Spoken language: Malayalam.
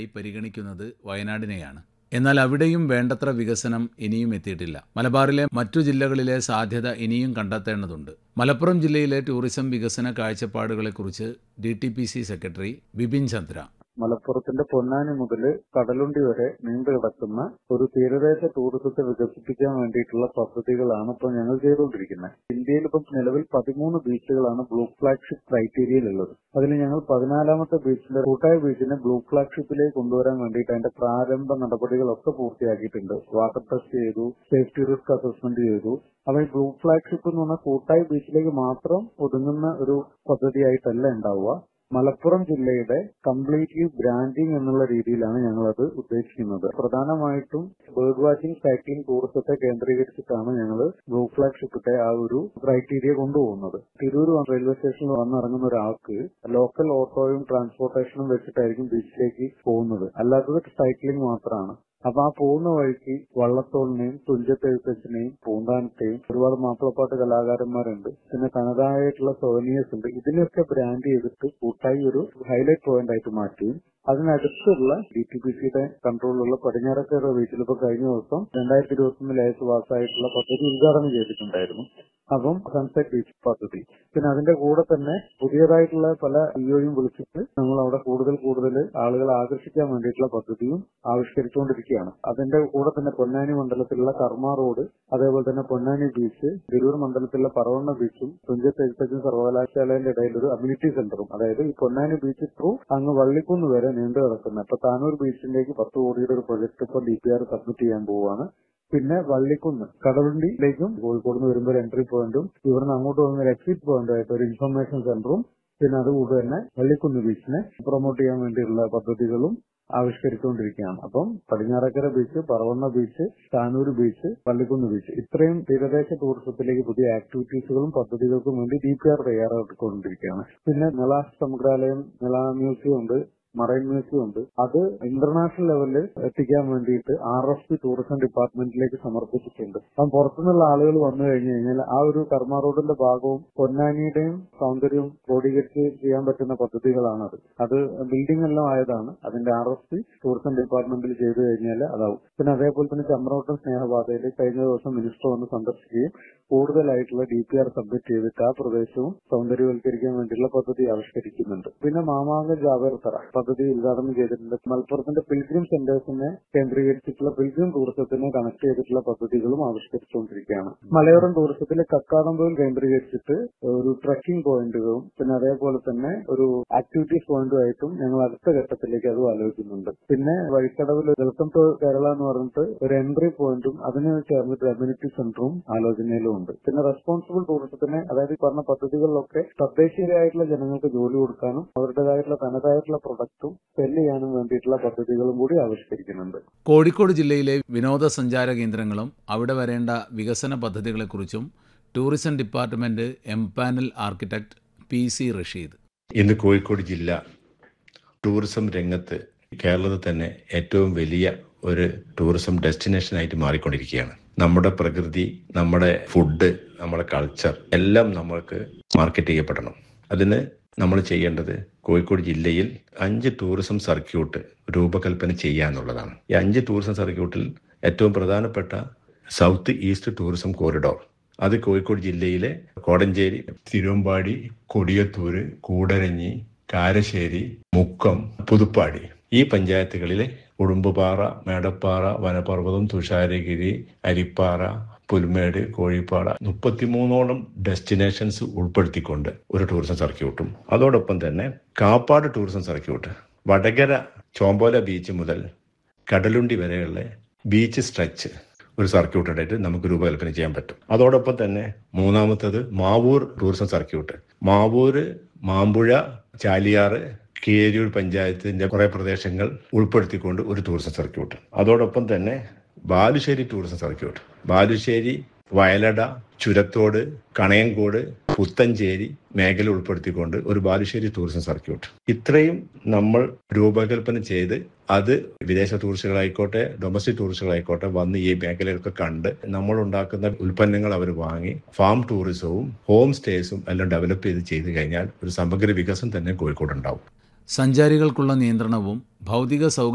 കേന്ദ്രമായി പരിഗണിക്കുന്നത് വയനാടിനെയാണ് എന്നാൽ അവിടെയും വേണ്ടത്ര വികസനം ഇനിയും എത്തിയിട്ടില്ല മലബാറിലെ മറ്റു ജില്ലകളിലെ സാധ്യത ഇനിയും കണ്ടെത്തേണ്ടതുണ്ട് മലപ്പുറം ജില്ലയിലെ ടൂറിസം വികസന കാഴ്ചപ്പാടുകളെക്കുറിച്ച് D T P C secretary Bipin Chandra മലപ്പുറത്തിന്റെ പൊന്നാനി മുതൽ കടലുണ്ടി വരെ നീണ്ടു കിടക്കുന്ന ഒരു തീരദേശ ടൂറിസത്തെ വികസിപ്പിക്കാൻ വേണ്ടിയിട്ടുള്ള പദ്ധതികളാണ് ഇപ്പോൾ ഞങ്ങൾ ചെയ്തുകൊണ്ടിരിക്കുന്നത് ഇന്ത്യയിൽ ഇപ്പം നിലവിൽ പതിമൂന്ന് ബീച്ചുകളാണ് ബ്ലൂ ഫ്ലാഗ്ഷിപ്പ് ക്രൈറ്റീരിയയിലുള്ളത് അതിൽ ഞങ്ങൾ പതിനാലാമത്തെ ബീച്ചിന്റെ കൂട്ടായ ബീച്ചിനെ ബ്ലൂ ഫ്ലാഗ്ഷിപ്പിലേക്ക് കൊണ്ടുവരാൻ വേണ്ടിയിട്ട് അതിന്റെ പ്രാരംഭ നടപടികളൊക്കെ പൂർത്തിയാക്കിയിട്ടുണ്ട് വാട്ടർ ടെസ്റ്റ് ചെയ്തു സേഫ്റ്റി റിസ്ക് അസസ്മെന്റ് ചെയ്തു അപ്പൊ ഈ ബ്ലൂ ഫ്ലാഗ്ഷിപ്പ് എന്ന് പറഞ്ഞാൽ കൂട്ടായ ബീച്ചിലേക്ക് മാത്രം ഒതുങ്ങുന്ന ഒരു പദ്ധതിയായിട്ടല്ല ഉണ്ടാവുക മലപ്പുറം ജില്ലയുടെ കംപ്ലീറ്റ്ലി ബ്രാൻഡിംഗ് എന്നുള്ള രീതിയിലാണ് ഞങ്ങളത് ഉദ്ദേശിക്കുന്നത് പ്രധാനമായിട്ടും ബേർഡ് വാച്ചിങ് സൈക്ലിംഗ് ടൂറിസത്തെ കേന്ദ്രീകരിച്ചിട്ടാണ് ഞങ്ങൾ ബ്ലൂ ഫ്ലാഗ്ഷിപ്പിന്റെ ആ ഒരു ക്രൈറ്റീരിയ കൊണ്ടുപോകുന്നത് തിരൂർ റെയിൽവേ സ്റ്റേഷനിൽ വന്നിറങ്ങുന്ന ഒരാൾക്ക് ലോക്കൽ ഓട്ടോയും ട്രാൻസ്പോർട്ടേഷനും വെച്ചിട്ടായിരിക്കും ബീച്ചിലേക്ക് പോകുന്നത് അല്ലാത്തത് സൈക്ലിംഗ് മാത്രമാണ് അപ്പൊ ആ പോകുന്ന വഴിക്ക് വള്ളത്തോളിനെയും തുഞ്ചത്തെഴുത്തച്ഛനെയും പൂന്താനത്തെയും ഒരുപാട് മാപ്പിളപ്പാട്ട് കലാകാരന്മാരുണ്ട് പിന്നെ തനതായിട്ടുള്ള സോനിയേഴ്സ് ഉണ്ട് ഇതിനൊക്കെ ബ്രാൻഡ് ചെയ്തിട്ട് കൂട്ടായി ഒരു ഹൈലൈറ്റ് പോയിന്റ് ആയിട്ട് മാറ്റുകയും അതിനടുത്തുള്ള ഡി ടി പി സിയുടെ കൺട്രോളിലുള്ള പടിഞ്ഞാറക്കര ബീച്ചിൽ ഇപ്പൊ കഴിഞ്ഞ ദിവസം രണ്ടായിരത്തി ഇരുപത്തി ഒന്നിൽ അയച്ചു പാസ്സായിട്ടുള്ള പദ്ധതി ഉദ്ഘാടനം ചെയ്തിട്ടുണ്ടായിരുന്നു അപ്പം സൺസെറ്റ് ബീച്ച് പദ്ധതി പിന്നെ അതിന്റെ കൂടെ തന്നെ പുതിയതായിട്ടുള്ള പല ഇഒയും വിളിച്ചിട്ട് നമ്മൾ അവിടെ കൂടുതൽ കൂടുതൽ ആളുകളെ ആകർഷിക്കാൻ വേണ്ടിയിട്ടുള്ള പദ്ധതിയും ആവിഷ്കരിച്ചുകൊണ്ടിരിക്കുകയാണ് അതിന്റെ കൂടെ തന്നെ പൊന്നാനി മണ്ഡലത്തിലുള്ള കർമ്മ റോഡ് അതേപോലെ തന്നെ പൊന്നാനി ബീച്ച് തിരൂർ മണ്ഡലത്തിലുള്ള പറവണ്ണ ബീച്ചും തുഞ്ചത്ത് എഴുത്തച്ഛൻ സർവകലാശാലയുടെ ഇടയിൽ ഒരു അമ്യൂണിറ്റി സെന്ററും അതായത് ഈ പൊന്നാനി ബീച്ച് ത്രൂ അങ്ങ് വള്ളിക്കുന്ന് വരെ നീണ്ടു കിടക്കുന്ന ഇപ്പൊ താനൂർ ബീച്ചിലേക്ക് പത്ത് കോടിയുടെ ഒരു പ്രൊജക്ട് ഇപ്പൊ ഡി പി ആർ സബ്മിറ്റ് ചെയ്യാൻ പോവുകയാണ് പിന്നെ വള്ളിക്കുന്ന് കടലുണ്ടിയിലേക്കും കോഴിക്കോട് നിന്ന് വരുമ്പോൾ ഒരു എൻട്രി പോയിന്റും ഇവിടുന്ന് അങ്ങോട്ട് പോകുന്ന ഒരു എക്സിറ്റ് പോയിന്റും ആയിട്ട് ഒരു ഇൻഫർമേഷൻ സെന്ററും പിന്നെ അതുകൂടെ തന്നെ വള്ളിക്കുന്ന് ബീച്ചിനെ പ്രൊമോട്ട് ചെയ്യാൻ വേണ്ടിയുള്ള പദ്ധതികളും ആവിഷ്കരിച്ചുകൊണ്ടിരിക്കുകയാണ് അപ്പം Padinjarakkara beach Paravanna beach Tanur beach Pallikkunnu beach ഇത്രയും തീരദേശ ടൂറിസത്തിലേക്ക് പുതിയ ആക്ടിവിറ്റീസുകളും പദ്ധതികൾക്കും വേണ്ടി ഡി പി ആർ തയ്യാറാക്കിക്കൊണ്ടിരിക്കുകയാണ് പിന്നെ നില സമഗ്രാലയം നില മ്യൂസിയം ഉണ്ട് മറൈൻ മ്യൂസിയം ഉണ്ട് അത് ഇന്റർനാഷണൽ ലെവലിൽ എത്തിക്കാൻ വേണ്ടിയിട്ട് ആർ എസ് പി ടൂറിസം ഡിപ്പാർട്ട്മെന്റിലേക്ക് സമർപ്പിച്ചിട്ടുണ്ട് അപ്പം പുറത്തുനിന്നുള്ള ആളുകൾ വന്നു കഴിഞ്ഞു കഴിഞ്ഞാൽ ആ ഒരു കർമ്മ റോഡിന്റെ ഭാഗവും പൊന്നാനിയുടെയും സൗന്ദര്യവും ക്രോഡീകരിച്ച് ചെയ്യാൻ പറ്റുന്ന പദ്ധതികളാണത് അത് ബിൽഡിംഗ് എല്ലാം ആയതാണ് അതിന്റെ ആർ എസ് പി ടൂറിസം ഡിപ്പാർട്ട്മെന്റിൽ ചെയ്തു കഴിഞ്ഞാൽ അതാവും പിന്നെ അതേപോലെ തന്നെ ചമ്രോട്ടം സ്നേഹപാതയിൽ കഴിഞ്ഞ ദിവസം മിനിസ്റ്റർ വന്ന് സന്ദർശിക്കുകയും കൂടുതലായിട്ടുള്ള ഡി പി ആർ സബ്മിറ്റ് ചെയ്തിട്ട് ആ പ്രദേശവും സൗന്ദര്യവൽക്കരിക്കാൻ വേണ്ടിയുള്ള പദ്ധതി ആവിഷ്കരിക്കുന്നുണ്ട് പിന്നെ മാമാങ്ക ജാവേർത്തറ പദ്ധതി ഉദ്ഘാടനം ചെയ്തിട്ടുണ്ട് മലപ്പുറത്തിന്റെ പിൽഗ്രിം സെന്റേഴ്സിനെ കേന്ദ്രീകരിച്ചിട്ടുള്ള പിൽഗ്രിം ടൂറിസത്തിനെ കണക്ട് ചെയ്തിട്ടുള്ള പദ്ധതികളും ആവിഷ്കരിച്ചുകൊണ്ടിരിക്കുകയാണ് മലയോരം ടൂറിസത്തിലെ കക്കാടംപോയിൽ കേന്ദ്രീകരിച്ചിട്ട് ഒരു ട്രക്കിംഗ് പോയിന്റുകളും പിന്നെ അതേപോലെ തന്നെ ഒരു ആക്ടിവിറ്റീസ് പോയിന്റുമായിട്ടും ഞങ്ങൾ അടുത്ത ഘട്ടത്തിലേക്ക് അത് ആലോചിക്കുന്നുണ്ട് പിന്നെ വഴിക്കടവിൽ വെൽക്കം ടു കേരള എന്ന് പറഞ്ഞിട്ട് ഒരു എൻട്രി പോയിന്റും അതിന് ചേർന്നിട്ട് കമ്മ്യൂണിറ്റി സെന്ററും ആലോചനയിലും ഉണ്ട് പിന്നെ റെസ്പോൺസിബിൾ ടൂറിസത്തിന് അതായത് ഈ പറഞ്ഞ പദ്ധതികളിലൊക്കെ തദ്ദേശീയരായിട്ടുള്ള ജനങ്ങൾക്ക് ജോലി കൊടുക്കാനും അവരുടേതായിട്ടുള്ള തനതായിട്ടുള്ള പ്രൊഡക്റ്റും സെല് ചെയ്യാനും വേണ്ടിയിട്ടുള്ള പദ്ധതികളും കൂടി ആവിഷ്കരിക്കുന്നുണ്ട് കോഴിക്കോട് ജില്ലയിലെ വിനോദസഞ്ചാര കേന്ദ്രങ്ങളും അവിടെ വരേണ്ട വികസന പദ്ധതികളെക്കുറിച്ചും tourism department empanel architect P C Rasheed ഇന്ന് കോഴിക്കോട് ജില്ല ടൂറിസം രംഗത്ത് കേരളത്തിൽ തന്നെ ഏറ്റവും വലിയ ഒരു ടൂറിസം ഡെസ്റ്റിനേഷനായിട്ട് മാറിക്കൊണ്ടിരിക്കുകയാണ് നമ്മുടെ പ്രകൃതി നമ്മുടെ ഫുഡ് നമ്മുടെ കൾച്ചർ എല്ലാം നമ്മൾക്ക് മാർക്കറ്റ് ചെയ്യപ്പെടണം അതിന് നമ്മൾ ചെയ്യേണ്ടത് കോഴിക്കോട് ജില്ലയിൽ അഞ്ച് ടൂറിസം സർക്യൂട്ട് രൂപകൽപ്പന ചെയ്യുക എന്നുള്ളതാണ് ഈ അഞ്ച് ടൂറിസം സർക്യൂട്ടിൽ ഏറ്റവും പ്രധാനപ്പെട്ട സൗത്ത് ഈസ്റ്റ് ടൂറിസം കോറിഡോർ അത് കോഴിക്കോട് ജില്ലയിലെ കോടഞ്ചേരി തിരുവമ്പാടി കൊടിയത്തൂര് കൂടരഞ്ഞി കാരശ്ശേരി മുക്കം പുതുപ്പാടി ഈ പഞ്ചായത്തുകളിലെ ഉടുമ്പുപാറ മേടപ്പാറ വനപർവ്വതം തുഷാരഗിരി അരിപ്പാറ പുൽമേട് കോഴിപ്പാട മുപ്പത്തിമൂന്നോളം ഡെസ്റ്റിനേഷൻസ് ഉൾപ്പെടുത്തിക്കൊണ്ട് ഒരു ടൂറിസം സർക്യൂട്ടും അതോടൊപ്പം തന്നെ Kappad tourism circuit Vadakara Chombala beach മുതൽ കടലുണ്ടി വരെയുള്ള ബീച്ച് സ്ട്രെച്ച് ഒരു സർക്യൂട്ട് ആയിട്ട് നമുക്ക് രൂപകൽപ്പന ചെയ്യാൻ പറ്റും അതോടൊപ്പം തന്നെ മൂന്നാമത്തത് മാവൂർ ടൂറിസം സർക്യൂട്ട് മാവൂര് മാമ്പുഴ ചാലിയാറ് കീഴൂർ പഞ്ചായത്തിന്റെ കുറെ പ്രദേശങ്ങൾ ഉൾപ്പെടുത്തിക്കൊണ്ട് ഒരു ടൂറിസം സർക്യൂട്ട് അതോടൊപ്പം തന്നെ ബാലുശ്ശേരി ടൂറിസം സർക്യൂട്ട് ബാലുശ്ശേരി വയലട ചുരത്തോട് കണയങ്കോട് പുത്തഞ്ചേരി മേഖല ഉൾപ്പെടുത്തിക്കൊണ്ട് ഒരു ബാലുശ്ശേരി ടൂറിസം സർക്യൂട്ട് ഇത്രയും നമ്മൾ രൂപകൽപ്പന ചെയ്ത് അത് വിദേശ ടൂറിസ്റ്റുകളായിക്കോട്ടെ ഡൊമസ്റ്റിക് ടൂറിസ്റ്റുകളായിക്കോട്ടെ വന്ന് ഈ മേഖലയൊക്കെ കണ്ട് നമ്മൾ ഉണ്ടാക്കുന്ന ഉൽപ്പന്നങ്ങൾ അവർ വാങ്ങി ഫാം ടൂറിസവും ഹോം സ്റ്റേസും എല്ലാം ഡെവലപ്പ് ചെയ്ത് ചെയ്ത് കഴിഞ്ഞാൽ ഒരു സമഗ്ര വികസനം തന്നെ കോഴിക്കോട് ഉണ്ടാവും സഞ്ചാരികൾക്കുള്ള നിയന്ത്രണവും ഭൗതിക സൗകര്യ